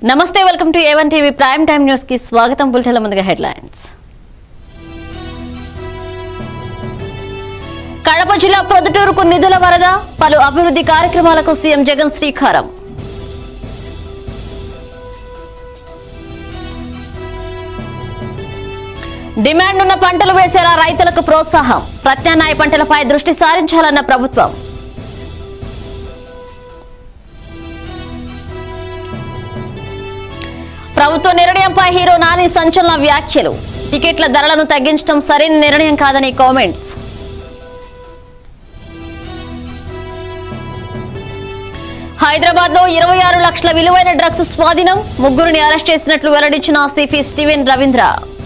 నమస్తే welcome to A one TV prime time news కి స్వాగతం బులెటిన్ల ముందుగా హెడ్లైన్స్ కడప జిల్లా ప్రొద్దుటూరుకు నిధుల వరద పలు అభివృద్ధి కార్యక్రమాలకు సీఎం జగన్ శ్రీకారం డిమాండ్ ఉన్న పంటలు వేసేలా రైతులకు ప్రోత్సాహం ప్రత్యామ్నాయ పంటలపై దృష్టి సారించాలన్న ప్రభుత్వం ప్రభుత్వ నిర్ణయంపై హీరో నాని సంచలన వ్యాఖ్యలు టికెట్ల ధరలను తగ్గించడం సరైన నిర్ణయం కాదని కామెంట్స్ హైదరాబాద్ లో ఇరవై ఆరు లక్షల విలువైన డ్రగ్స్ స్వాధీనం ముగ్గురిని అరెస్ట్ చేసినట్లు వెల్లడించిన సిపి స్టీవెన్ రవీంద్ర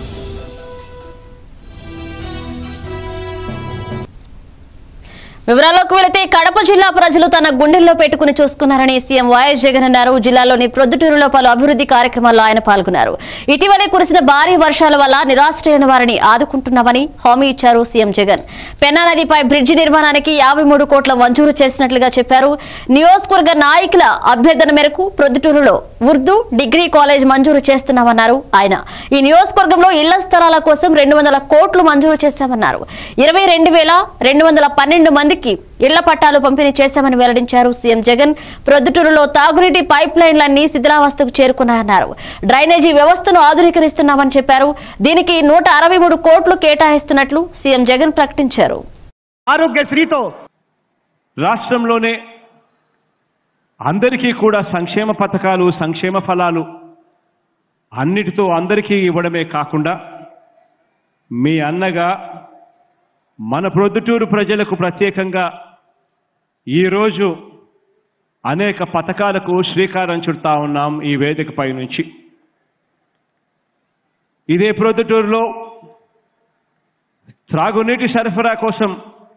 వివరాల్లోకి వెళితే కడప జిల్లా ప్రజలు తన గుండెల్లో పెట్టుకుని చూసుకున్నారని సీఎం వైఎస్ జగన్ అన్నారు జిల్లాలోని ప్రొద్దుటూరులో పలు అభివృద్ధి కార్యక్రమాల్లో ఆయన పాల్గొన్నారు ఇటీవలే కురిసిన భారీ వర్షాల వల్ల నిరాశ్రయైన వారిని ఆదుకుంటున్నామని హామీ ఇచ్చారు సీఎం జగన్ పెన్నా నదిపై బ్రిడ్జి నిర్మాణానికి యాభై మూడు కోట్ల మంజూరు చేసినట్లుగా చెప్పారు నియోజకవర్గ నాయకుల అభ్యర్థన మేరకు ప్రొద్దుటూరులో ఉర్దూ డిగ్రీ కాలేజ్ మంజూరు చేస్తున్నామన్నారు ఆయన ఈ నియోజకవర్గంలో ఇళ్ల స్థలాల కోసం రెండు వందల కోట్లు మంజూరు చేశామన్నారు ఇరవై రెండు వేల రెండు వందల పన్నెండు మందికి ఇళ్ల పట్టాలు పంపిణీ చేశామని వెల్లడించారు సీఎం జగన్ ప్రొద్దుటూరులో తాగునీటి పైప్ లైన్లన్నీ శిథిలావస్థకు చేరుకున్నాయన్నారు డ్రైనేజీ వ్యవస్థను ఆధునీకరిస్తున్నామని చెప్పారు దీనికి నూట అరవై మూడు కోట్లు కేటాయిస్తున్నట్లు సీఎం జగన్ ప్రకటించారు ఆరోగ్యశ్రీతో రాష్ట్రంలోనే అందరికీ కూడా సంక్షేమ పథకాలు సంక్షేమ ఫలాలు అన్నిటితో అందరికీ ఇవ్వడమే కాకుండా మీ అన్నగా మన ప్రొద్దుటూరు ప్రజలకు ప్రత్యేకంగా ఈరోజు అనేక పథకాలకు శ్రీకారం చుడతా ఉన్నాం ఈ వేదికపై నుంచి ఇదే ప్రొద్దుటూరులో త్రాగునీటి సరఫరా కోసం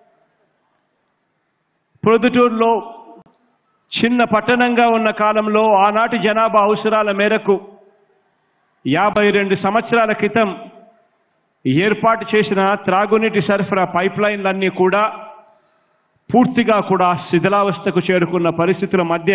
ప్రొద్దుటూరులో చిన్న పట్టణంగా ఉన్న కాలంలో ఆనాటి జనాభా అవసరాల మేరకు యాభై రెండు సంవత్సరాల క్రితం ఏర్పాటు చేసిన త్రాగునీటి సరఫరా పైప్ లైన్లన్నీ కూడా పూర్తిగా కూడా శిథిలావస్థకు చేరుకున్న పరిస్థితుల మధ్య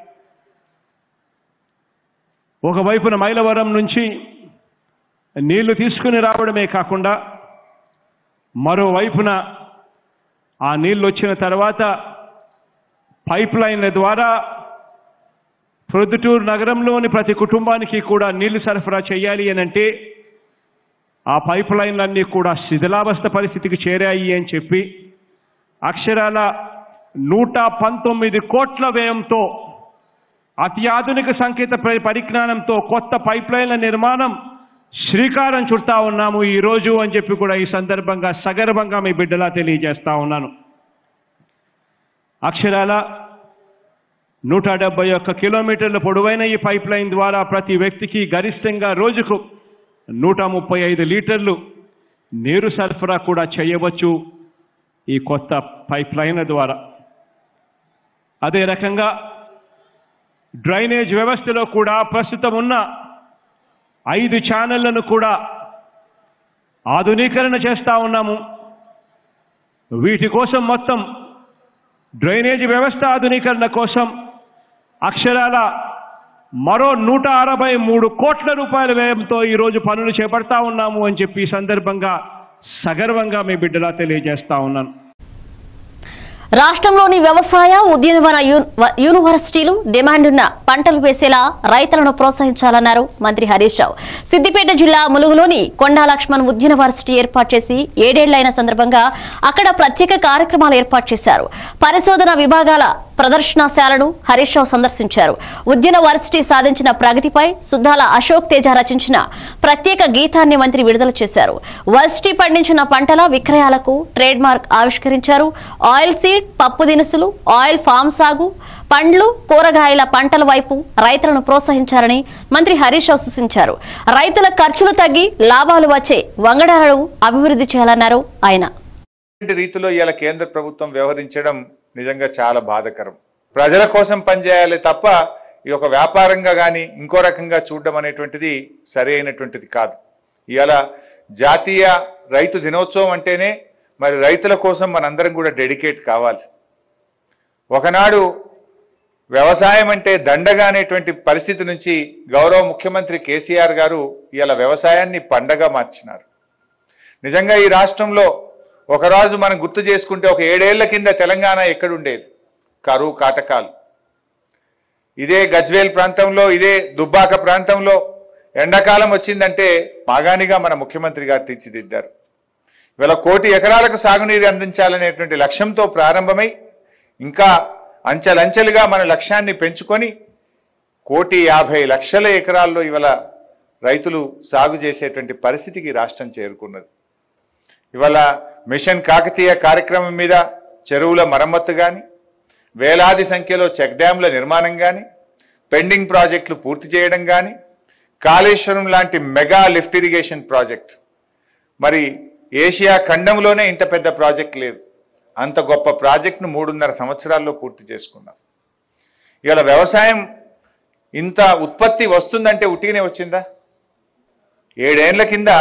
ఒకవైపున మైలవరం నుంచి నీళ్లు తీసుకుని రావడమే కాకుండా మరోవైపున ఆ నీళ్ళు వచ్చిన తర్వాత పైప్ లైన్ల ద్వారా ప్రొద్దుటూరు నగరంలోని ప్రతి కుటుంబానికి కూడా నీళ్లు సరఫరా చేయాలి అని అంటే ఆ పైప్ లైన్లన్నీ కూడా శిథిలావస్థ పరిస్థితికి చేరాయి అని చెప్పి అక్షరాల నూట పంతొమ్మిది కోట్ల వ్యయంతో అత్యాధునిక సంకేత పరి- పరిజ్ఞానంతో కొత్త పైప్ లైన్ల నిర్మాణం శ్రీకారం చుడతా ఉన్నాము ఈ రోజు అని చెప్పి కూడా ఈ సందర్భంగా సగర్వంగా మీ బిడ్డలా తెలియజేస్తా ఉన్నాను అక్షరాల నూట డెబ్బై ఒక్క కిలోమీటర్ల పొడవైన ఈ పైప్ లైన్ ద్వారా ప్రతి వ్యక్తికి గరిష్టంగా రోజుకు నూట ముప్పై ఐదు లీటర్లు నీరు సరఫరా కూడా చేయవచ్చు ఈ కొత్త పైప్ లైన్ల ద్వారా అదే రకంగా డ్రైనేజ్ వ్యవస్థలో కూడా ప్రస్తుతం ఉన్న ఐదు ఛానళ్లను కూడా ఆధునీకరణ చేస్తా ఉన్నాము వీటి కోసం మొత్తం డ్రైనేజీ వ్యవస్థ ఆధునీకరణ కోసం అక్షరాల మరో నూట అరవై మూడు కోట్ల రూపాయల వ్యయంతో ఈరోజు పనులు చేపడతా ఉన్నాము అని చెప్పి ఈ సందర్భంగా సగర్వంగా మీ బిడ్డలా తెలియజేస్తా ఉన్నాను రాష్ట్రంలోని వ్యవసాయ ఉద్యానవన యూ- వ- యూనివర్సిటీలు డిమాండ్ ఉన్న పంటలు వేసేలా రైతులను ప్రోత్సహించాలన్నారు మంత్రి హరీష్ రావు సిద్దిపేట జిల్లా ములుగులోని కొండా లక్ష్మణ్ యూనివర్సిటీ ఏర్పాటు చేసి ఏడేళ్లైన సందర్భంగా అక్కడ ప్రత్యేక కార్యక్రమాలు ఏర్పాటు చేశారు పరిశోధన విభాగాల ప్రదర్శనశాలను హరీష్ రావు సందర్శించారు ఉద్యాన వర్సిటీ సాధించిన ప్రగతిపై సుద్దాల అశోక్ తేజ రచించిన ప్రత్యేక గీతాన్ని మంత్రి విడుదల చేశారు వర్సిటీ పండించిన పంటల విక్రయాలకు ట్రేడ్ మార్క్ ఆవిష్కరించారు ఆయిల్ సీడ్ పప్పు దినుసులు ఆయిల్ ఫామ్ సాగు పండ్లు కూరగాయల పంటల వైపు రైతులను ప్రోత్సహించాలని మంత్రి హరీష్ రావు సూచించారు రైతుల ఖర్చులు తగ్గి లాభాలు వచ్చే వంగడాలను అభివృద్ధి చేయాలన్నారు ఆయన ఇటువంటి రీతిలో ఇవాళ కేంద్ర ప్రభుత్వం వ్యవహరించడం నిజంగా చాలా బాధకరం ప్రజల కోసం పనిచేయాలి తప్ప ఈ ఒక వ్యాపారంగా కానీ ఇంకో రకంగా చూడడం అనేటువంటిది సరి అయినటువంటిది కాదు ఇవాళ జాతీయ రైతు దినోత్సవం అంటేనే మరి రైతుల కోసం మనందరం కూడా డెడికేట్ కావాలి ఒకనాడు వ్యవసాయం అంటే దండగా అనేటువంటి పరిస్థితి నుంచి గౌరవ ముఖ్యమంత్రి కేసీఆర్ గారు ఇలా వ్యవసాయాన్ని పండగ మార్చినారు నిజంగా ఈ రాష్ట్రంలో ఒకరాజు మనం గుర్తు చేసుకుంటే ఒక ఏడేళ్ల కింద తెలంగాణ ఎక్కడుండేది కరువు కాటకాలు ఇదే గజ్వేల్ ప్రాంతంలో ఇదే దుబ్బాక ప్రాంతంలో ఎండాకాలం వచ్చిందంటే మాగానిగా మన ముఖ్యమంత్రి గారు తీర్చిదిద్దారు ఇవాళ కోటి ఎకరాలకు సాగునీరు అందించాలనేటువంటి లక్ష్యంతో ప్రారంభమై ఇంకా అంచెలంచెలుగా మన లక్ష్యాన్ని పెంచుకొని కోటి యాభై లక్షల ఎకరాల్లో ఇవాళ రైతులు సాగు చేసేటువంటి పరిస్థితికి రాష్ట్రం చేరుకున్నది ఇవాళ మిషన్ కాకతీయ కార్యక్రమం మీద చెరువుల మరమ్మత్తు కానీ వేలాది సంఖ్యలో చెక్ డ్యాంల నిర్మాణం కానీ పెండింగ్ ప్రాజెక్టులు పూర్తి చేయడం కానీ కాళేశ్వరం లాంటి మెగా లిఫ్ట్ ఇరిగేషన్ ప్రాజెక్ట్ మరి ఏషియా ఖండంలోనే ఇంత పెద్ద ప్రాజెక్ట్ లేదు అంత గొప్ప ప్రాజెక్టును మూడున్నర సంవత్సరాల్లో పూర్తి చేసుకున్నాం ఇవాళ వ్యవసాయం ఇంత ఉత్పత్తి వస్తుందంటే ఉట్టిగానే వచ్చిందా ఏడేండ్ల కింద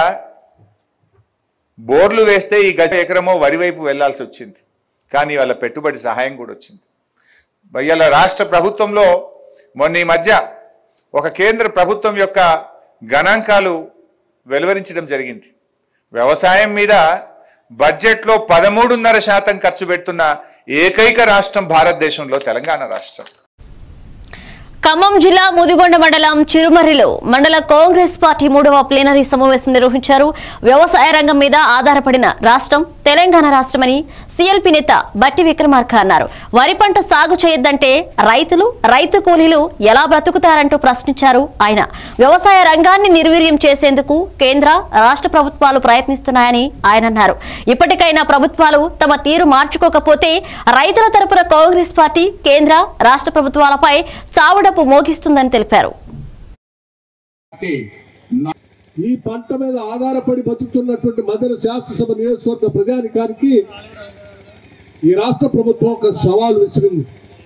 బోర్లు వేస్తే ఈ గజ ఎకరమో వరి వైపు వెళ్లాల్సి వచ్చింది కానీ వాళ్ళ పెట్టుబడి సహాయం కూడా వచ్చింది ఇవాళ రాష్ట్ర ప్రభుత్వంలో మొన్న ఈ మధ్య ఒక కేంద్ర ప్రభుత్వం యొక్క గణాంకాలు వెలువరించడం జరిగింది వ్యవసాయం మీద బడ్జెట్లో పదమూడున్నర శాతం ఖర్చు పెడుతున్న ఏకైక రాష్ట్రం భారతదేశంలో తెలంగాణ రాష్ట్రం ఖమ్మం జిల్లా ముదిగొండ మండలం చిరుమర్రిలో మండల కాంగ్రెస్ పార్టీ మూడవ ప్లీనరీ సమావేశం నిర్వహించారు వ్యవసాయ రంగం మీద ఆధారపడిన రాష్ట్రం తెలంగాణ రాష్ట్రమని సీఎల్పీ నేత బట్టి విక్రమార్క అన్నారు వరి పంట సాగు చేయొద్దంటే రైతులు రైతు కూలీలు ఎలా బ్రతుకుతారంటూ ప్రశ్నించారు ఆయన వ్యవసాయ రంగాన్ని నిర్వీర్యం చేసేందుకు కేంద్ర రాష్ట్ర ప్రభుత్వాలు ప్రయత్నిస్తున్నాయని ఆయన అన్నారు ఇప్పటికైనా ప్రభుత్వాలు తమ తీరు మార్చుకోకపోతే రైతుల తరపున కాంగ్రెస్ పార్టీ కేంద్ర రాష్ట్ర ప్రభుత్వాలపై చావుడపు మోగిస్తుందని తెలిపారు పార్టీ నా- ఈ పంట మీద ఆధారపడి బతుకుతున్నటువంటి మదన శాసనసభ నియోజకవర్గ ప్రజానికానికి ఈ రాష్ట్ర ప్రభుత్వం ఒక సవాల్ విసిరింది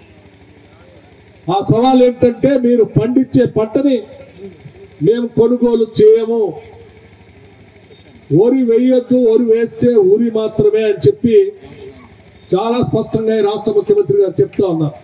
ఆ సవాల్ ఏంటంటే మీరు పండించే పంటని మేము కొనుగోలు చేయము ఓరి వేయొద్దు ఓరి వేస్తే ఊరి మాత్రమే అని చెప్పి చాలా స్పష్టంగా ఈ రాష్ట్ర ముఖ్యమంత్రి గారు చెప్తా ఉన్నారు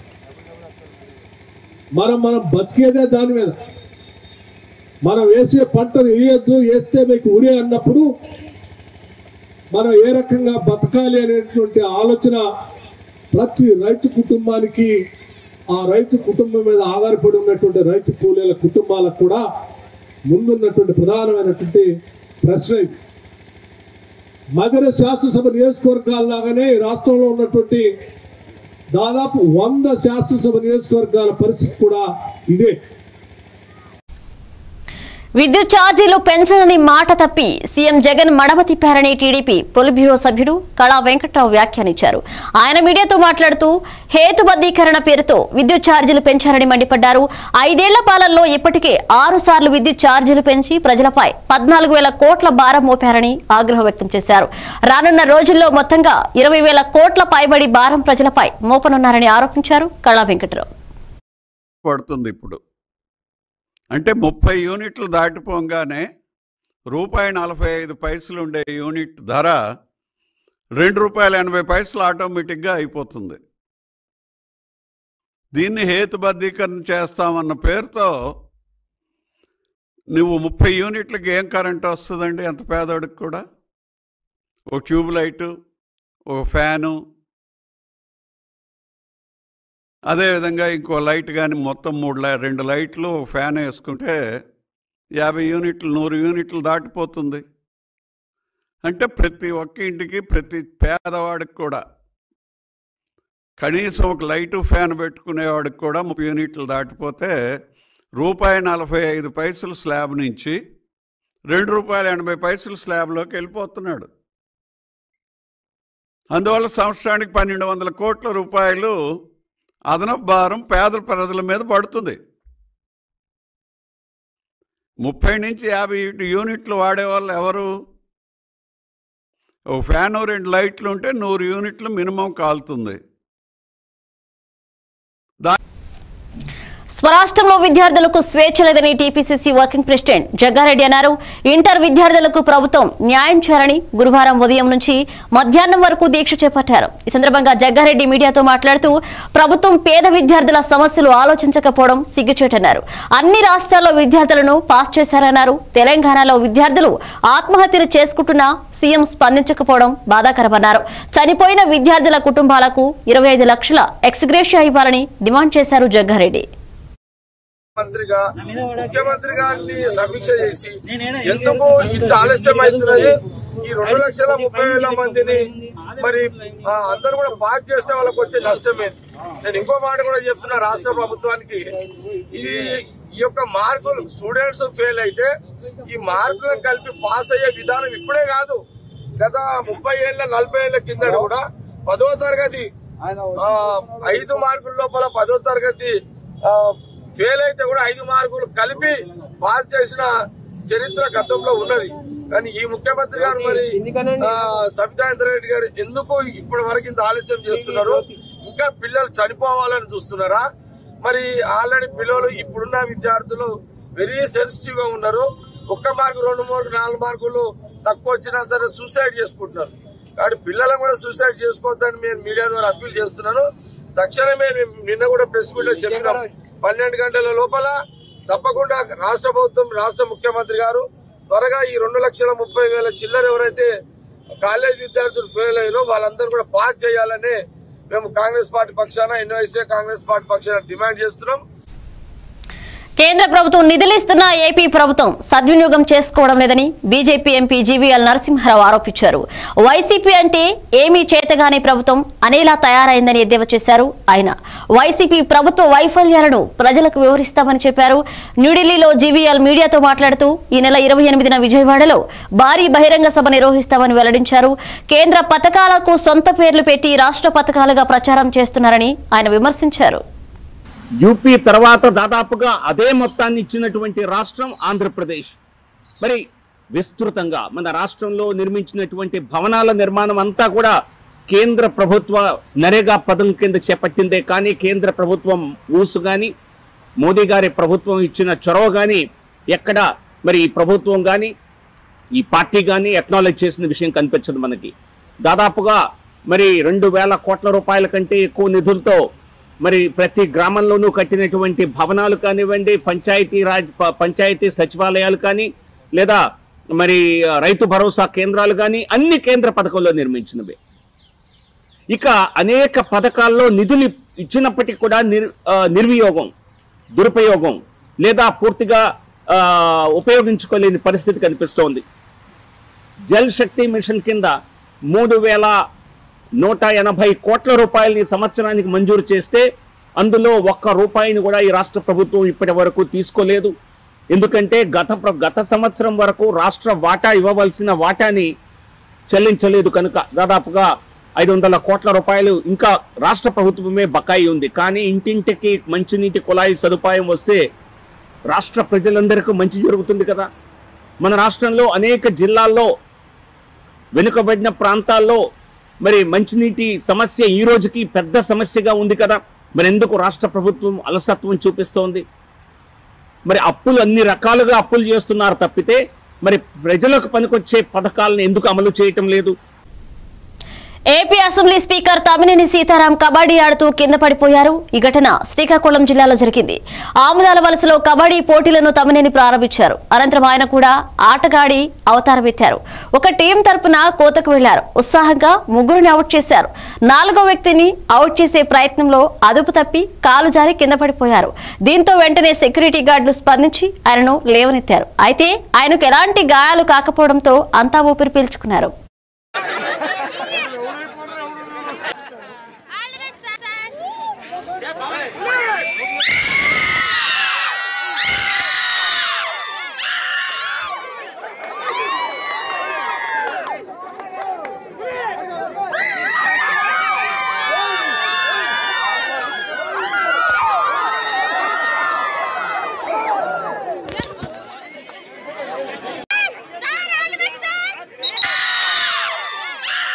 మనం మనం బతికేదే దాని మీద మనం వేసే పంటను వేయొద్దు వేస్తే మీకు ఉరే అన్నప్పుడు మనం ఏ రకంగా బతకాలి అనేటువంటి ఆలోచన ప్రతి రైతు కుటుంబానికి ఆ రైతు కుటుంబం మీద ఆధారపడి ఉన్నటువంటి రైతు కూలీల కుటుంబాలకు కూడా ముందున్నటువంటి ప్రధానమైనటువంటి ప్రశ్న ఇది మధుర శాసనసభ నియోజకవర్గాల్లాగానే ఈ రాష్ట్రంలో ఉన్నటువంటి దాదాపు వంద శాసనసభ నియోజకవర్గాల పరిస్థితి కూడా ఇదే విద్యుత్ ఛార్జీలు పెంచనని మాట తప్పి సీఎం జగన్ మడమ తిప్పారని టీడీపీ పొలి బ్యూరో సభ్యుడు కళా వెంకట్రావు వ్యాఖ్యానించారు ఆయన మీడియాతో మాట్లాడుతూ హేతుబద్ధీకరణ పేరుతో విద్యుత్ ఛార్జీలు పెంచారని మండిపడ్డారు ఐదేళ్ల పాలనలో ఇప్పటికే ఆరు సార్లు విద్యుత్ ఛార్జీలు పెంచి ప్రజలపై పద్నాలుగు వేల కోట్ల భారం మోపారని ఆగ్రహం వ్యక్తం చేశారు రానున్న రోజుల్లో మొత్తంగా ఇరవై వేల కోట్ల పైబడి భారం ప్రజలపై మోపనున్నారని ఆరోపించారు కళా వెంకట్రావు పడుతుంది ఇప్పుడు అంటే ముప్పై యూనిట్లు దాటిపోగానే రూపాయి నలభై ఐదు పైసలు ఉండే యూనిట్ ధర రెండు రూపాయల ఎనభై పైసలు ఆటోమేటిక్గా అయిపోతుంది దీన్ని హేతుబద్ధీకరణ చేస్తామన్న పేరుతో నువ్వు ముప్పై యూనిట్లకి ఏం కరెంట్ వస్తుందండి ఎంత పేదోడికి కూడా ఒక ట్యూబ్ లైటు ఒక ఫ్యాను అదేవిధంగా ఇంకో లైట్ కానీ మొత్తం మూడు లై రెండు లైట్లు ఒక ఫ్యాన్ వేసుకుంటే యాభై యూనిట్లు నూరు యూనిట్లు దాటిపోతుంది అంటే ప్రతి ఒక్క ఇంటికి ప్రతి పేదవాడికి కూడా కనీసం ఒక లైటు ఫ్యాన్ పెట్టుకునేవాడికి కూడా ముప్పై యూనిట్లు దాటిపోతే రూపాయి నలభై ఐదు పైసలు స్లాబ్ నుంచి రెండు రూపాయల ఎనభై పైసలు స్లాబ్లోకి వెళ్ళిపోతున్నాడు అందువల్ల సంవత్సరానికి పన్నెండు వందల కోట్ల రూపాయలు అదనపు భారం పేద ప్రజల మీద పడుతుంది ముప్పై నుంచి యాభై యూనిట్లు వాడేవాళ్ళు ఎవరు ఒక ఫ్యాను రెండు లైట్లు ఉంటే నూరు యూనిట్లు మినిమం కాలుతుంది స్వరాష్ట్రంలో విద్యార్థులకు స్వేచ్ఛ లేదని టీపీసీసీ వర్కింగ్ ప్రెసిడెంట్ జగ్గారెడ్డి అన్నారు ఇంటర్ విద్యార్థులకు ప్రభుత్వం న్యాయం చేయాలని గురువారం ఉదయం నుంచి మధ్యాహ్నం వరకు దీక్ష చేపట్టారు ఈ సందర్భంగా జగ్గారెడ్డి మీడియాతో మాట్లాడుతూ ప్రభుత్వం పేద విద్యార్థుల సమస్యలు ఆలోచించకపోవడం సిగ్గుచేటన్నారు అన్ని రాష్ట్రాల్లో విద్యార్థులను పాస్ చేశారన్నారు తెలంగాణలో విద్యార్థులు ఆత్మహత్యలు చేసుకుంటున్నా సీఎం స్పందించకపోవడం బాధాకరమన్నారు చనిపోయిన విద్యార్థుల కుటుంబాలకు ఇరవై ఐదు లక్షల ఎక్స్గ్రేషియా ఇవ్వాలని డిమాండ్ చేశారు జగ్గారెడ్డి మంత్రిగా ముఖ్యమంత్రి గారిని సమీక్ష చేసి ఎందుకు ఇంత ఆలస్యం అవుతున్నది ఈ రెండు లక్షల ముప్పై వేల మందిని మరి ఆ, అందరూ కూడా పాస్ చేస్తే వాళ్ళకి వచ్చే నష్టమే నేను ఇంకో మాట కూడా చెప్తున్నా రాష్ట్ర ప్రభుత్వానికి ఇది ఈ యొక్క మార్కులు స్టూడెంట్స్ ఫెయిల్ అయితే ఈ మార్కులను కలిపి పాస్ అయ్యే విధానం ఇప్పుడే కాదు గత ముప్పై ఏళ్ళ నలభై ఏళ్ల కిందట కూడా పదో తరగతి ఆ, ఐదు మార్కుల లోపల పదో తరగతి ఆ, ఫెయిల్ అయితే కూడా ఐదు మార్కులు కలిపి పాస్ చేసిన చరిత్ర గతంలో ఉన్నది కానీ ఈ ముఖ్యమంత్రి గారు మరి ఆ, సబితా ఇంద్రారెడ్డి గారు ఎందుకు ఇప్పటి వరకు ఇంత ఆలస్యం చేస్తున్నారు ఇంకా పిల్లలు చనిపోవాలని చూస్తున్నారా మరి ఆల్రెడీ పిల్లలు ఇప్పుడున్న విద్యార్థులు వెరీ సెన్సిటివ్ గా ఉన్నారు ఒక్క మార్కు రెండు మార్కు నాలుగు మార్కులు తక్కువ వచ్చినా సరే సూసైడ్ చేసుకుంటున్నారు కాబట్టి పిల్లలను కూడా సూసైడ్ చేసుకోవద్దని నేను మీడియా ద్వారా అప్పీల్ చేస్తున్నాను తక్షణమే మేము నిన్న కూడా ప్రెస్ మీట్ లో చెప్పినాం పన్నెండు గంటల లోపల తప్పకుండా రాష్ట్ర ప్రభుత్వం రాష్ట్ర ముఖ్యమంత్రి గారు త్వరగా ఈ రెండు లక్షల ముప్పై వేల చిల్లర ఎవరైతే కాలేజ్ విద్యార్థులు ఫెయిల్ అయ్యారో వాళ్ళందరూ కూడా పాస్ చేయాలని మేము కాంగ్రెస్ పార్టీ పక్షాన ఎన్వైసీ కాంగ్రెస్ పార్టీ పక్షాన డిమాండ్ చేస్తున్నాం కేంద్ర ప్రభుత్వం నిధులిస్తున్న ఏపీ ప్రభుత్వం సద్వినియోగం చేసుకోవడం లేదని బీజేపీ ఎంపీ జీవీఎల్ నరసింహారావు ఆరోపించారు వైసీపీ అంటే ఏమీ చేతగాని ప్రభుత్వం అనేలా తయారైందని ఎద్దేవా చేశారు ఆయన వైసీపీ ప్రభుత్వ వైఫల్యాలను ప్రజలకు వివరిస్తామని చెప్పారు న్యూఢిల్లీలో జీవీఎల్ మీడియాతో మాట్లాడుతూ ఈ నెల ఇరవై ఎనిమిదిన విజయవాడలో భారీ బహిరంగ సభ నిర్వహిస్తామని వెల్లడించారు కేంద్ర పథకాలకు సొంత పేర్లు పెట్టి రాష్ట్ర పథకాలుగా ప్రచారం చేస్తున్నారని ఆయన విమర్శించారు యూపీ తర్వాత దాదాపుగా అదే మొత్తాన్ని ఇచ్చినటువంటి రాష్ట్రం ఆంధ్రప్రదేశ్ మరి విస్తృతంగా మన రాష్ట్రంలో నిర్మించినటువంటి భవనాల నిర్మాణం అంతా కూడా కేంద్ర ప్రభుత్వ నరేగా పథకం కింద చేపట్టిందే కానీ కేంద్ర ప్రభుత్వం ఊసు కానీ మోదీ గారి ప్రభుత్వం ఇచ్చిన చొరవ కానీ ఎక్కడ మరి ఈ ప్రభుత్వం కానీ ఈ పార్టీ కానీ అక్నాలెడ్జ్ చేసిన విషయం కనిపించదు మనకి దాదాపుగా మరి రెండు వేల కోట్ల రూపాయల కంటే ఎక్కువ నిధులతో మరి ప్రతి గ్రామంలోనూ కట్టినటువంటి భవనాలు కానివ్వండి పంచాయతీ రాజ్ ప- పంచాయతీ సచివాలయాలు కానీ లేదా మరి ఆ, రైతు భరోసా కేంద్రాలు కానీ అన్ని కేంద్ర పథకంలో నిర్మించినవే ఇక అనేక పథకాల్లో నిధులు ఇచ్చినప్పటికీ కూడా నిర్ ఆ, నిర్వియోగం దురుపయోగం లేదా పూర్తిగా ఆ, ఉపయోగించుకోలేని పరిస్థితి కనిపిస్తోంది జల్ శక్తి మిషన్ కింద మూడు వేల నూట ఎనభై కోట్ల రూపాయలని సంవత్సరానికి మంజూరు చేస్తే అందులో ఒక్క రూపాయిని కూడా ఈ రాష్ట్ర ప్రభుత్వం ఇప్పటి వరకు తీసుకోలేదు ఎందుకంటే గత ప్ర- గత సంవత్సరం వరకు రాష్ట్ర వాటా ఇవ్వవలసిన వాటాని చెల్లించలేదు కనుక దాదాపుగా ఐదు వందల కోట్ల రూపాయలు ఇంకా రాష్ట్ర ప్రభుత్వమే బకాయి ఉంది కానీ ఇంటింటికి మంచినీటి కుళాయి సదుపాయం వస్తే రాష్ట్ర ప్రజలందరికీ మంచి జరుగుతుంది కదా మన రాష్ట్రంలో అనేక జిల్లాల్లో వెనుకబడిన ప్రాంతాల్లో మరి మంచినీటి సమస్య ఈ రోజుకి పెద్ద సమస్యగా ఉంది కదా మరి ఎందుకు రాష్ట్ర ప్రభుత్వం అలసత్వం చూపిస్తోంది మరి అప్పులు అన్ని రకాలుగా అప్పులు చేస్తున్నారు తప్పితే మరి ప్రజలకు పనికొచ్చే పథకాలను ఎందుకు అమలు చేయటం లేదు AP assembly speaker Tammineni Sitaram kabaddi ఆడుతూ కింద పడిపోయారు ఈ ఘటన శ్రీకాకుళం జిల్లాలో జరిగింది ఆముదాల వలసలో కబడ్డీ పోటీలను తమ్మినేని ప్రారంభించారు అనంతరం ఆయన కూడా ఆటగాడి అవతారమెత్తారు ఒక టీం తరపున కోతకు వెళ్లారు ఉత్సాహంగా ముగ్గురిని అవుట్ చేశారు నాలుగో వ్యక్తిని అవుట్ చేసే ప్రయత్నంలో అదుపు తప్పి కాలు జారి కింద పడిపోయారు దీంతో వెంటనే సెక్యూరిటీ గార్డులు స్పందించి ఆయనను లేవనెత్తారు అయితే ఆయనకు ఎలాంటి గాయాలు కాకపోవడంతో అంతా ఊపిరి పీల్చుకున్నారు Sir, all the best, sir.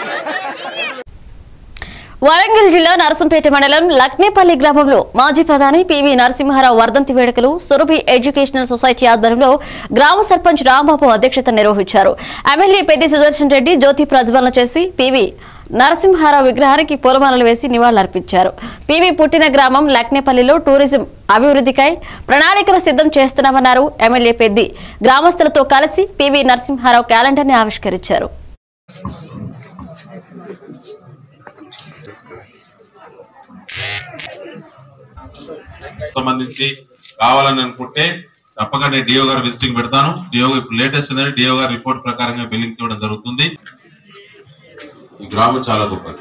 Warangal జిల్లా నరసంపేట మండలం లక్నేపల్లి గ్రామంలో మాజీ ప్రధాని పివి నరసింహారావు వర్ధంతి వేడుకలు సురభి ఎడ్యుకేషనల్ సొసైటీ ఆధ్వర్యంలో గ్రామ సర్పంచ్ రాంబాబు అధ్యక్షత నిర్వహించారు ఎమ్మెల్యే పెద్ది సుదర్శన్ రెడ్డి జ్యోతి ప్రజ్వలన చేసి పివి నరసింహారావు విగ్రహానికి పూలమాలలు వేసి నివాళులర్పించారు పివి పుట్టిన గ్రామం లక్నేపల్లిలో టూరిజం అభివృద్ధికై ప్రణాళికలు సిద్ధం చేస్తున్నామన్నారు ఎమ్మెల్యే పెద్ది గ్రామస్తులతో కలిసి పివి నరసింహారావు క్యాలెండర్ ని ఆవిష్కరించారు సంబంధించి కావాలని అనుకుంటే తప్పక నేను డిఓ గారు విజిటింగ్ పెడతాను డిఓ ఇప్పుడు లేటెస్ట్ ఏంటంటే డిఓ గారు రిపోర్ట్ ప్రకారంగా బిల్లింగ్స్ ఇవ్వడం జరుగుతుంది ఈ గ్రామం చాలా గొప్పది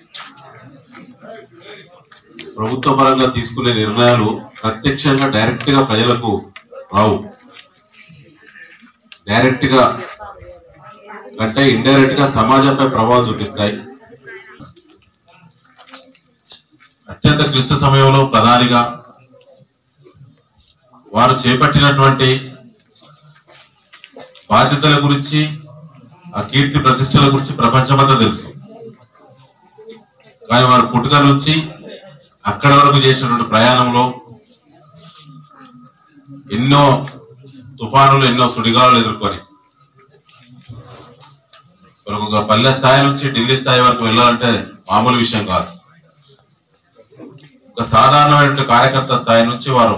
ప్రభుత్వ పరంగా తీసుకునే నిర్ణయాలు ప్రత్యక్షంగా డైరెక్ట్ గా ప్రజలకు రావు డైరెక్ట్ గా అంటే ఇండైరెక్ట్ గా సమాజంపై ప్రభావం చూపిస్తాయి అత్యంత క్లిష్ట సమయంలో ప్రధానిగా వారు చేపట్టినటువంటి బాధ్యతల గురించి ఆ కీర్తి ప్రతిష్టల గురించి ప్రపంచమంతా తెలుసు కానీ వారు పుట్టుక నుంచి అక్కడి వరకు చేసినటువంటి ప్రయాణంలో ఎన్నో తుఫానులు ఎన్నో సుడిగాలు ఎదుర్కొని మరి ఒక పల్లె స్థాయి నుంచి ఢిల్లీ స్థాయి వరకు వెళ్ళాలంటే మామూలు విషయం కాదు ఒక సాధారణమైన కార్యకర్త స్థాయి నుంచి వారు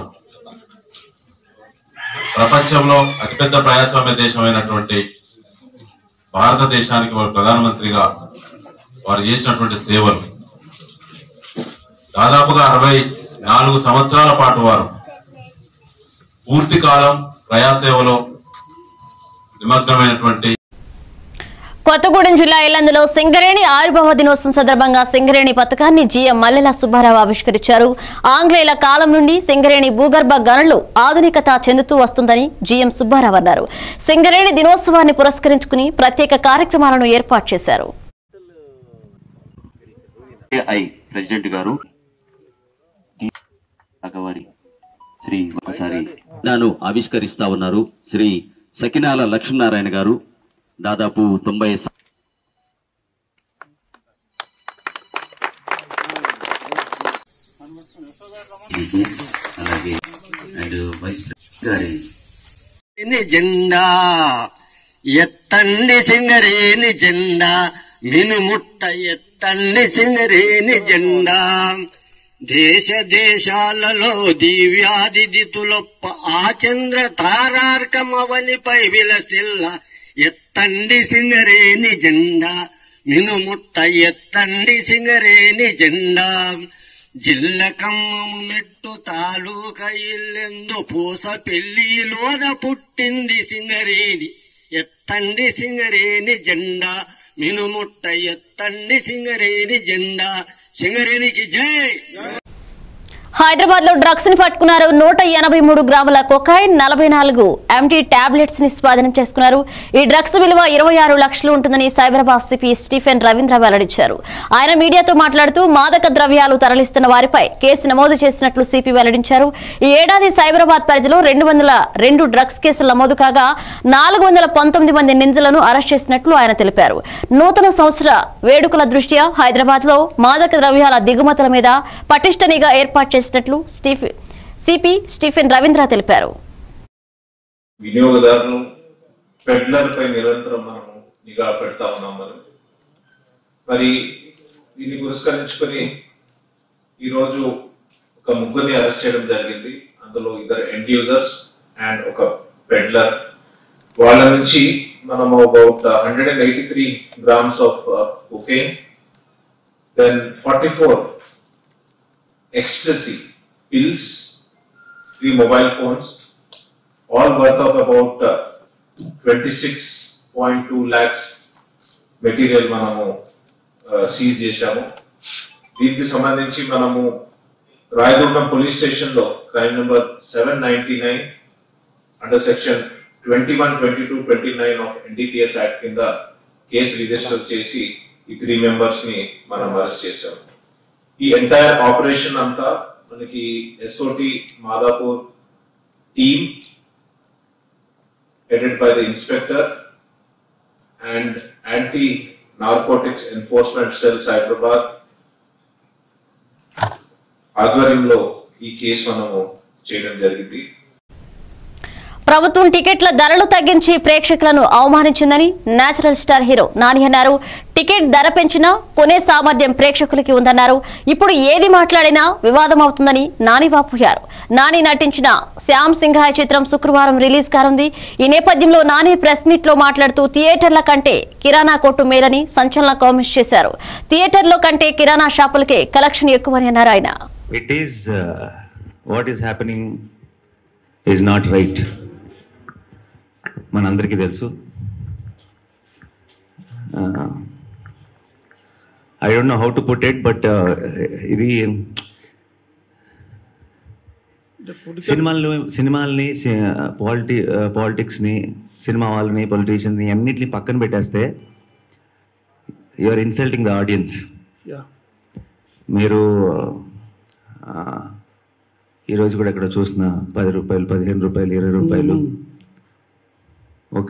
ప్రపంచంలో అతిపెద్ద ప్రజాస్వామ్య దేశమైనటువంటి భారతదేశానికి వారు ప్రధానమంత్రిగా వారు చేసినటువంటి సేవలు దాదాపుగా అరవై నాలుగు సంవత్సరాల పాటు వారు పూర్తి కాలం ప్రజాసేవలో నిమగ్నమైనటువంటి కొత్తగూడెం జిల్లా ఇల్లందులో సింగరేణి ఆవిర్భావ దినోత్సవం సందర్భంగా సింగరేణి పథకాన్ని జీఎం మల్లెల సుబ్బారావు ఆవిష్కరించారు ఆంగ్లేయుల కాలం నుండి సింగరేణి భూగర్భ గనులు ఆధునికత చెందుతూ వస్తుందని జీఎం సుబ్బారావు అన్నారు సింగరేణి దినోత్సవాన్ని పురస్కరించుకుని ప్రత్యేక కార్యక్రమాలను ఏర్పాటు చేశారు ఐ ప్రెసిడెంట్ గారు అగవారి శ్రీ ఒకసారి నాను ఆవిష్కరిస్తా ఉన్నారు శ్రీ సకినాల లక్ష్మీనారాయణ గారు దాదాపు తొంభై స- అలాగే అండ్ వైస్ గారి సింగరేణి జెండా ఎత్తండి సింగరేణి జెండా మినుముట్ట ఎత్తండి సింగరేణి జెండా దేశ దేశాలలో దివ్యాది దితులొప్ప ఆ చంద్ర తారార్కమవనిపై విలసిల్ల ఎత్తండి సింగరేణి జెండా మినుముట్ట ఎత్తండి సింగరేణి జెండా జిల్ల కమ్మము మెట్టు తాలూక ఇల్లెందు పూస పెళ్లిలోన పుట్టింది సింగరేణి ఎత్తండి సింగరేణి జెండా మినుముట్ట ఎత్తండి సింగరేణి జెండా సింగరేణికి జై హైదరాబాద్ లో డ్రగ్స్ ని పట్టుకున్నారు నూట ఎనభై మూడు గ్రాముల కొకైన్ నలభై నాలుగు ఎంటీ టాబ్లెట్స్ ని స్వాధీనం చేసుకున్నారు ఈ డ్రగ్స్ విలువ ఇరవై ఆరు లక్షలు ఉంటుందని సైబరాబాద్ సిపి స్టీఫెన్ రవీంద్ర వెల్లడించారు ఆయన మీడియాతో మాట్లాడుతూ మాదక ద్రవ్యాలు తరలిస్తున్న వారిపై కేసు నమోదు చేసినట్లు సిపి వెల్లడించారు ఈ ఏడాది సైబరాబాద్ పరిధిలో రెండు వందల రెండు డ్రగ్స్ కేసులు నమోదు కాగా నాలుగు వందల పంతొమ్మిది మంది నిందితులను అరెస్ట్ చేసినట్లు ఆయన తెలిపారు నూతన సంవత్సర వేడుకల దృష్ట్యా హైదరాబాద్ లో మాదక ద్రవ్యాల దిగుమతుల మీద పటిష్ట నిఘా ఏర్పాటు చేసినట్లు స్టీఫెన్ సిపి స్టీఫెన్ రవీంద్ర తెలిపారు వినియోగదారులు పెడ్లర్ పై నిరంతరం మనము నిఘా పెడతా ఉన్నాం మనం మరి దీన్ని పురస్కరించుకొని ఈరోజు ఒక ముగ్గురిని అరెస్ట్ చేయడం జరిగింది అందులో ఇద్దరు ఎండ్ యూజర్స్ అండ్ ఒక పెడ్లర్ వాళ్ళ నుంచి మనము about hundred and eighty three grams of cocaine then forty four ecstasy pills, three mobile phones, all worth of about uh, 26.2 lakhs material మనము సీజ్ చేశాము దీనికి సంబంధించి మనము రాయదుర్గం పోలీస్ స్టేషన్ లో crime number seven ninety nine under section twenty one twenty two twenty nine of NDPS act కింద case register చేసి ఈ three members ని మనం అరెస్ట్ చేశాము ఈ ఎంటైర్ ఆపరేషన్ అంతా మనకి SOT Madhapur team headed by the inspector and anti narcotics enforcement cells Hyderabad ఆధ్వర్యంలో ఈ కేసు మనము చేయడం జరిగింది ప్రభుత్వం టికెట్ల ధరలు తగ్గించి ప్రేక్షకులను అవమానించిందని నేచురల్ స్టార్ హీరో నాని అన్నారు టికెట్ ధర పెంచినా కొనే సామర్థ్యం ప్రేక్షకులకి ఉందన్నారు ఇప్పుడు ఏది మాట్లాడినా వివాదం అవుతుందని నాని వాపోయారు నాని నటించిన శ్యామ్ సింఘాయ్ చిత్రం శుక్రవారం రిలీజ్ కానుంది ఈ నేపథ్యంలో నాని ప్రెస్ మీట్ లో మాట్లాడుతూ థియేటర్ల కంటే కిరాణా కొట్టు మేలని సంచలన కామెంట్స్ చేశారు థియేటర్లో కంటే కిరాణా షాపులకే కలెక్షన్ ఎక్కువని అన్నారు ఆయన it is uh, what is happening is not right మనందరికీ తెలుసు I don't know how to put it but ఇది సినిమాలను సినిమాల్ని పాలిటి పాలిటిక్స్ని సినిమా వాళ్ళని పొలిటీషియన్ని అన్నిటిని పక్కన పెట్టేస్తే you are insulting the audience మీరు ఆ, ఈరోజు కూడా ఇక్కడ చూసిన పది రూపాయలు పదిహేను రూపాయలు ఇరవై రూపాయలు ఒక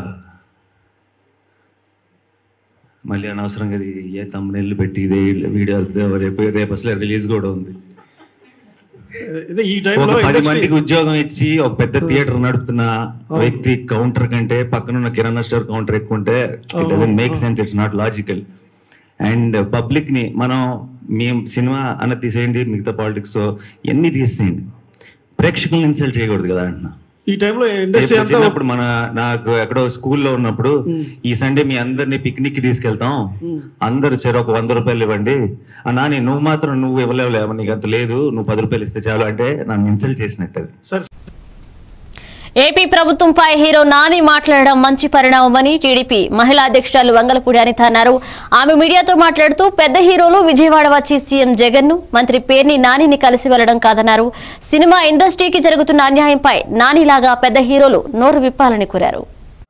మళ్ళీ అనవసరంగా ఇది ఏ తమ్ముళ్ళు పెట్టి ఇదే వీడియో రేపు రేపు అసలు రిలీజ్ కూడా ఉంది ఇదే ఈ ఒక టైంలో పది industry- మందికి ఉద్యోగం ఇచ్చి ఒక పెద్ద థియేటర్ నడుపుతున్న వ్యక్తి కౌంటర్ కంటే పక్కన ఉన్న కిరాణా స్టోర్ కౌంటర్ ఎక్కువ ఉంటే it doesn't make sense it's not logical and public ని మనం మేము సినిమా అన్న తీసేయండి మిగతా పాలిటిక్స్ ఎన్ని తీసేయండి ప్రేక్షకులను ఇన్సల్ట్ చేయకూడదు కదా అంటున్నా ఈ టైంలో ఇండస్ట్రీ రేపు అంతా చిన్నప్పుడు మన నాకు ఎక్కడో స్కూల్లో ఉన్నప్పుడు ఈ సండే మీ అందరినీ పిక్నిక్ కి తీసుకెళ్తాం అందరు చెరు ఒక వంద రూపాయలు ఇవ్వండి ఆ నాని నువ్వు మాత్రం నువ్వు ఇవ్వలేవు నీకు అంత లేదు నువ్వు పది రూపాయలు ఇస్తే చాలు అంటే నన్ను ఇన్సల్ట్ చేసినట్టు అది సరే ఏపీ ప్రభుత్వంపై హీరో నాని మాట్లాడడం మంచి పరిణామమని టీడీపీ మహిళా అధ్యక్షురాలు వంగలపూడి అనిత అన్నారు ఆమె మీడియాతో మాట్లాడుతూ పెద్ద హీరోలు విజయవాడ వచ్చి సీఎం జగన్ ను మంత్రి పేర్ని నానిని కలిసి వెళ్లడం కాదన్నారు సినిమా ఇండస్ట్రీకి జరుగుతున్న అన్యాయంపై నానిలాగా పెద్ద హీరోలు నోరు విప్పాలని కోరారు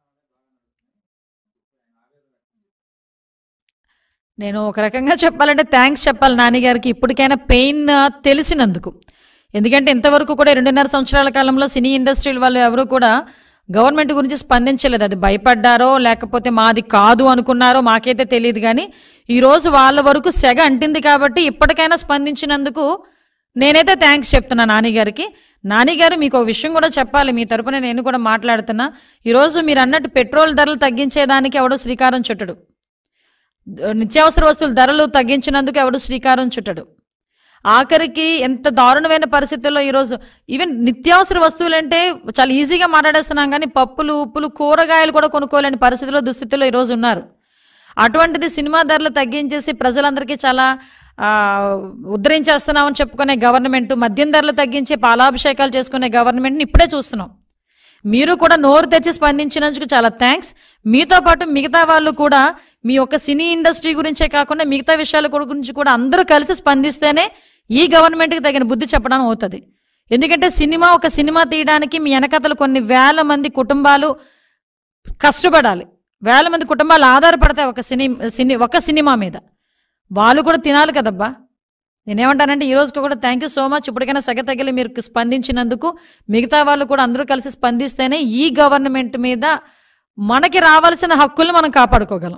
నేను ఒక రకంగా చెప్పాలంటే థ్యాంక్స్ చెప్పాలి నాన్నగారికి ఇప్పటికైనా పెయిన్ తెలిసినందుకు ఎందుకంటే ఇంతవరకు కూడా రెండున్నర సంవత్సరాల కాలంలో సినీ ఇండస్ట్రీల వాళ్ళు ఎవరు కూడా గవర్నమెంట్ గురించి స్పందించలేదు అది భయపడ్డారో లేకపోతే మాది కాదు అనుకున్నారో మాకైతే తెలియదు కానీ ఈరోజు వాళ్ళ వరకు సెగ అంటింది కాబట్టి ఇప్పటికైనా స్పందించినందుకు నేనైతే థ్యాంక్స్ చెప్తున్నా నానిగారికి నానిగారు మీకు ఒక విషయం కూడా చెప్పాలి మీ తరపున నేను కూడా మాట్లాడుతున్నా ఈరోజు మీరు అన్నట్టు పెట్రోల్ ధరలు తగ్గించేదానికి ఎవడో శ్రీకారం చుట్టడు నిత్యావసర వస్తువుల ధరలు తగ్గించినందుకు ఎవడు శ్రీకారం చుట్టడు ఆఖరికి ఎంత దారుణమైన పరిస్థితుల్లో ఈరోజు ఈవెన్ నిత్యావసర వస్తువులు అంటే చాలా ఈజీగా మాట్లాడేస్తున్నాం కానీ పప్పులు ఉప్పులు కూరగాయలు కూడా కొనుక్కోలేని పరిస్థితిలో దుస్థితిలో ఈరోజు ఉన్నారు అటువంటిది సినిమా ధరలు తగ్గించేసి ప్రజలందరికీ చాలా ఆ, ఉద్ధరించేస్తున్నామని చెప్పుకునే గవర్నమెంట్ మద్యం ధరలు తగ్గించి పాలాభిషేకాలు చేసుకునే గవర్నమెంట్ని ఇప్పుడే చూస్తున్నాం మీరు కూడా నోరు తెచ్చి స్పందించినందుకు చాలా థ్యాంక్స్ మీతో పాటు మిగతా వాళ్ళు కూడా మీ యొక్క సినీ ఇండస్ట్రీ గురించే కాకుండా మిగతా విషయాల గురించి కూడా అందరూ కలిసి స్పందిస్తేనే ఈ గవర్నమెంట్కి తగిన బుద్ధి చెప్పడం అవుతుంది ఎందుకంటే సినిమా ఒక సినిమా తీయడానికి మీ వెనకతలు కొన్ని వేల మంది కుటుంబాలు కష్టపడాలి వేల మంది కుటుంబాలు ఆధారపడతాయి ఒక సినీ సినీ ఒక సినిమా మీద వాళ్ళు కూడా తినాలి కదబ్బా నేనేమంటానంటే ఈ రోజుకి కూడా థ్యాంక్ యూ సో మచ్ ఇప్పటికైనా సగ తగిలి మీరు స్పందించినందుకు మిగతా వాళ్ళు కూడా అందరూ కలిసి స్పందిస్తేనే ఈ గవర్నమెంట్ మీద మనకి రావాల్సిన హక్కులు మనం కాపాడుకోగలం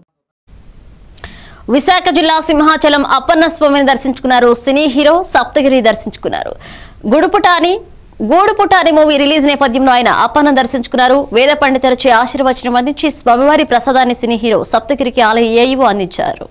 విశాఖ జిల్లా సింహాచలం అప్పన్న స్వామిని దర్శించుకున్నారు సినీ హీరో సప్తగిరి దర్శించుకున్నారు గుడుపుటాని గూడుపుటాని మూవీ రిలీజ్ నేపథ్యంలో ఆయన అప్పన్న దర్శించుకున్నారు వేద పండితులచే ఆశీర్వచనం అందించి స్వామివారి ప్రసాదాన్ని సినీ హీరో సప్తగిరికి ఆలయ ఏఈఓ అందించారు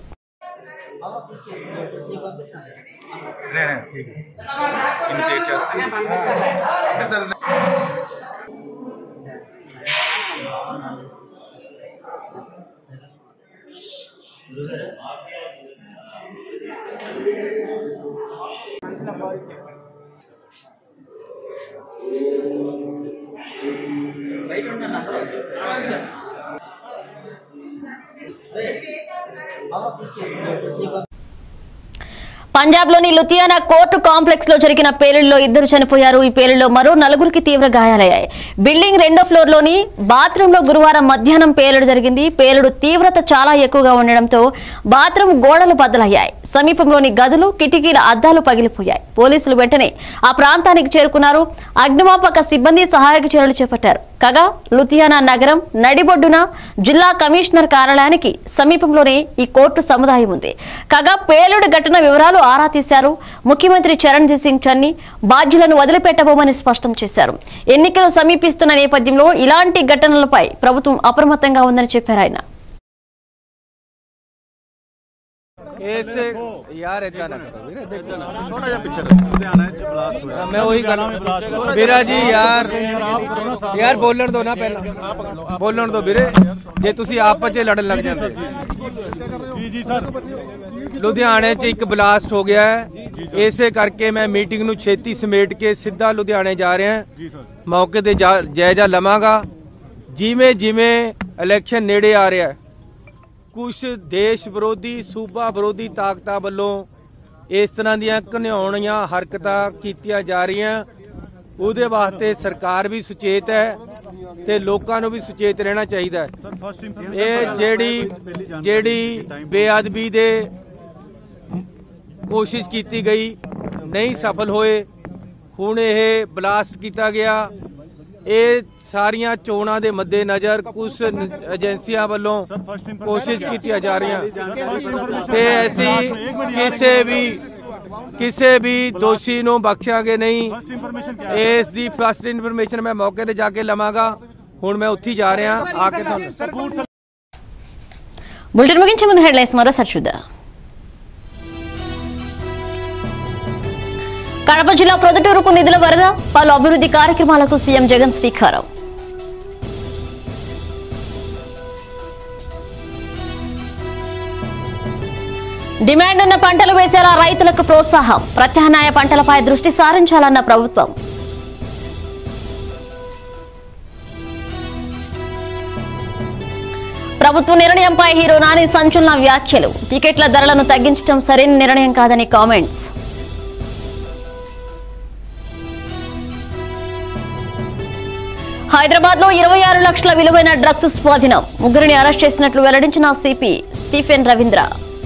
పంజాబ్ లోని లుధియానా కోర్టు కాంప్లెక్స్ లో జరిగిన పేలుడులో ఇద్దరు చనిపోయారు ఈ పేలుడులో మరో నలుగురికి తీవ్ర గాయాలయ్యాయి బిల్డింగ్ రెండో ఫ్లోర్ లోని బాత్రూమ్ లో గురువారం మధ్యాహ్నం పేలుడు జరిగింది పేలుడు తీవ్రత చాలా ఎక్కువగా ఉండడంతో బాత్రూమ్ గోడలు బద్దలయ్యాయి సమీపంలోని గదులు కిటికీల అద్దాలు పగిలిపోయాయి పోలీసులు వెంటనే ఆ ప్రాంతానికి చేరుకున్నారు అగ్నిమాపక సిబ్బంది సహాయక చర్యలు చేపట్టారు కాగా లుధియానా నగరం నడిబొడ్డున జిల్లా కమిషనర్ కార్యాలయానికి సమీపంలోనే ఈ కోర్టు సముదాయం ఉంది కాగా పేలుడు ఘటన వివరాలు ఆరా తీశారు ముఖ్యమంత్రి చరణ్జీత్ సింగ్ చన్ని బాధ్యులను వదిలిపెట్టబోమని స్పష్టం చేశారు ఎన్నికలు సమీపిస్తున్న నేపథ్యంలో ఇలాంటి ఘటనలపై ప్రభుత్వం అప్రమత్తంగా ఉందని చెప్పారు ఆయన ऐसे यार ऐसा ना करो वीरा देखो ना थोड़ा जा पीछे करो। मैं वही कर वीरा जी यार यार बोलਣ ਦੋ ਨਾ ਪਹਿਲਾਂ ਬੋਲਣ ਦੋ ਵੀਰੇ ਜੇ ਤੁਸੀਂ ਆਪਸ 'ਚ ਲੜਨ ਲੱਗ ਜਾਂਦੇ ਜੀ ਜੀ ਸਰ ਲੁਧਿਆਣੇ 'ਚ ਇੱਕ ਬਲਾਸਟ ਹੋ ਗਿਆ ਹੈ ਇਸੇ ਕਰਕੇ ਮੈਂ ਮੀਟਿੰਗ ਨੂੰ ਛੇਤੀ ਸਮੇਟ ਕੇ ਸਿੱਧਾ ਲੁਧਿਆਣੇ ਜਾ ਰਿਹਾ ਹਾਂ ਮੌਕੇ ਤੇ ਜਾ- ਜਾਇਜ਼ਾ ਲਵਾਂਗਾ ਜਿਵੇਂ ਜਿਵੇਂ ਇਲੈਕਸ਼ਨ ਨੇੜੇ ਆ ਰਿਹਾ ਹੈ ਕੁਝ ਦੇਸ਼ ਵਿਰੋਧੀ ਸੂਬਾ ਵਿਰੋਧੀ ਤਾਕਤਾਂ ਵੱਲੋਂ ਇਸ ਤਰ੍ਹਾਂ ਦੀਆਂ ਘਨਿਆਉਣੀਆਂ ਹਰਕਤਾਂ ਕੀਤੀਆਂ ਜਾ ਰਹੀਆਂ ਉਹਦੇ ਵਾਸਤੇ ਸਰਕਾਰ ਵੀ ਸੁਚੇਤ ਹੈ ਤੇ ਲੋਕਾਂ ਨੂੰ ਵੀ ਸੁਚੇਤ ਰਹਿਣਾ ਚਾਹੀਦਾ ਹੈ ਇਹ ਜਿਹੜੀ ਜਿਹੜੀ ਬੇਅਦਬੀ ਦੇ ਕੋਸ਼ਿਸ਼ ਕੀਤੀ ਗਈ ਨਹੀਂ ਸਫਲ ਹੋਏ ਹੁਣ ਇਹ ਬਲਾਸਟ ਕੀਤਾ ਗਿਆ ਇਹ ਸਾਰੀਆਂ ਚੋਣਾਂ ਦੇ ਮੱਦੇ ਨਜ਼ਰ ਕੁਝ ਏਜੰਸੀਆਂ ਵੱਲੋਂ ਕੋਸ਼ਿਸ਼ ਕੀਤੀਆਂ ਜਾ ਰਹੀਆਂ ਤੇ ਅਸੀਂ ਕਿਸੇ ਵੀ ਕਿਸੇ ਵੀ ਦੋਸ਼ੀ ਨੂੰ ਬਖਸ਼ਾਂਗੇ ਨਹੀਂ ਇਸ ਦੀ ਫਸਟ ਇਨਫੋਰਮੇਸ਼ਨ ਮੈਂ ਮੌਕੇ ਤੇ ਜਾ ਕੇ ਲਵਾਂਗਾ ਹੁਣ ਮੈਂ ਉੱਥੇ ਹੀ ਜਾ ਰਿਹਾ ਆ ਕੇ ਤੁਹਾਨੂੰ బులెటిన్ ముగించే ముందు హెడ్లైన్స్ మరోసారి చూద్దాం కడప జిల్లా ప్రొద్దుటూరుకు నిధుల వరద పలు అభివృద్ధి కార్యక్రమాలకు సీఎం జగన్ శ్రీకారం డిమాండ్ ఉన్న పంటలు వేసేలా రైతులకు ప్రోత్సాహం ప్రత్యామ్నాయ పంటలపై దృష్టి సారించాలన్న ప్రభుత్వం ప్రభుత్వ నిర్ణయంపై హీరో నాని సంచలన వ్యాఖ్యలు టికెట్ల ధరలను తగ్గించడం సరైన నిర్ణయం కాదని కామెంట్స్ హైదరాబాద్ లో ఇరవై ఆరు లక్షల విలువైన డ్రగ్స్ స్వాధీనం ముగ్గురిని అరెస్ట్ చేసినట్లు వెల్లడించిన సిపి స్టీఫెన్ రవీంద్ర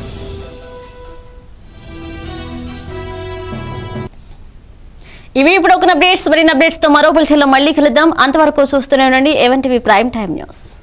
ఇవి ఇప్పుడు ఒక అప్డేట్స్ మరిన్ని అప్డేట్స్ తో మరో బులెటిన్ లో మళ్ళీ కలుద్దాం అంతవరకు చూస్తూనే ఉండండి A one TV prime time news